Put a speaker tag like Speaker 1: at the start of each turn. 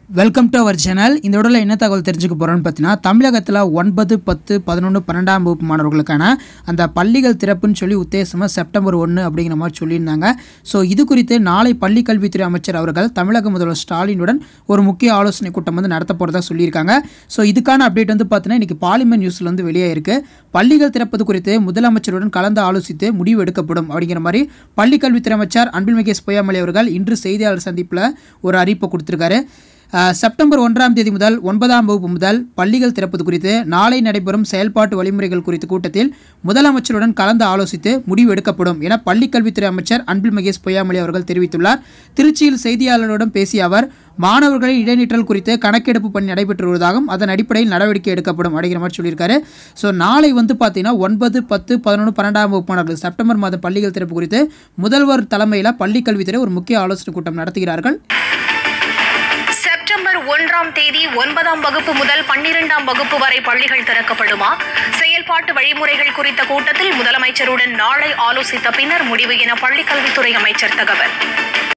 Speaker 1: welcome to our channel இந்த உடலில் என்ன தகவல் தெரிஞ்சுக்க போகிறோன்னு பார்த்தீங்கன்னா தமிழகத்தில் ஒன்பது பத்து பதினொன்று பன்னெண்டாம் வகுப்பு மாணவர்களுக்கான அந்த பள்ளிகள் திறப்புன்னு சொல்லி உத்தேசமாக செப்டம்பர் ஒன்று அப்படிங்கிற மாதிரி சொல்லியிருந்தாங்க ஸோ இது குறித்து நாளை பள்ளி கல்வித்துறை அமைச்சர் அவர்கள் தமிழக முதல்வர் ஸ்டாலினுடன் ஒரு முக்கிய ஆலோசனை கூட்டம் வந்து நடத்த போகிறதா சொல்லியிருக்காங்க ஸோ இதுக்கான அப்டேட் வந்து பார்த்தீங்கன்னா இன்றைக்கி பாலிமர் நியூஸில் வந்து வெளியே இருக்கு பள்ளிகள் திறப்பது குறித்து முதலமைச்சருடன் கலந்து ஆலோசித்து முடிவு எடுக்கப்படும் அப்படிங்கிற மாதிரி பள்ளி கல்வித்துறை அமைச்சர் அன்பில் மகேஷ் பொய்யாமலை அவர்கள் இன்று செய்தியாளர் சந்திப்பில் ஒரு அறிவிப்பை கொடுத்துருக்காரு அஹ், செப்டம்பர் ஒன்றாம் தேதி முதல் ஒன்பதாம் வகுப்பு முதல் பள்ளிகள் திறப்பது குறித்து நாளை நடைபெறும் செயல்பாட்டு வழிமுறைகள் குறித்த கூட்டத்தில் முதலமைச்சருடன் கலந்து ஆலோசித்து முடிவு எடுக்கப்படும் என பள்ளிக்கல்வித்துறை அமைச்சர் அன்பில் மகேஷ் பொய்யாமொழி அவர்கள் தெரிவித்துள்ளார் திருச்சியில் செய்தியாளர்களிடம் பேசிய அவர் மாணவர்களின் இடைநிற்றல் குறித்து கணக்கெடுப்பு பணி நடைபெற்று வருவதாகவும் அதன் அடிப்படையில் நடவடிக்கை எடுக்கப்படும் அப்படிங்கிற மாதிரி சொல்லியிருக்காரு ஸோ நாளை வந்து பார்த்தீங்கன்னா ஒன்பது பத்து பதினொன்று பன்னெண்டாம் வகுப்பு மாணவர்கள் செப்டம்பர் மாதம் பள்ளிகள் திறப்பு குறித்து முதல்வர் தலைமையில் பள்ளிக்கல்வித்துறை ஒரு முக்கிய ஆலோசனை கூட்டம் நடத்துகிறார்கள்
Speaker 2: செப்டம்பர் ஒன்றாம் தேதி ஒன்பதாம் வகுப்பு முதல் பன்னிரெண்டாம் வகுப்பு வரை பள்ளிகள் திறக்கப்படுமா செயல்பாட்டு வழிமுறைகள் குறித்த கூட்டத்தில் முதலமைச்சருடன் நாளை ஆலோசித்த பின்னர் முடிவு என பள்ளிக்கல்வித்துறை அமைச்சர் தகவல்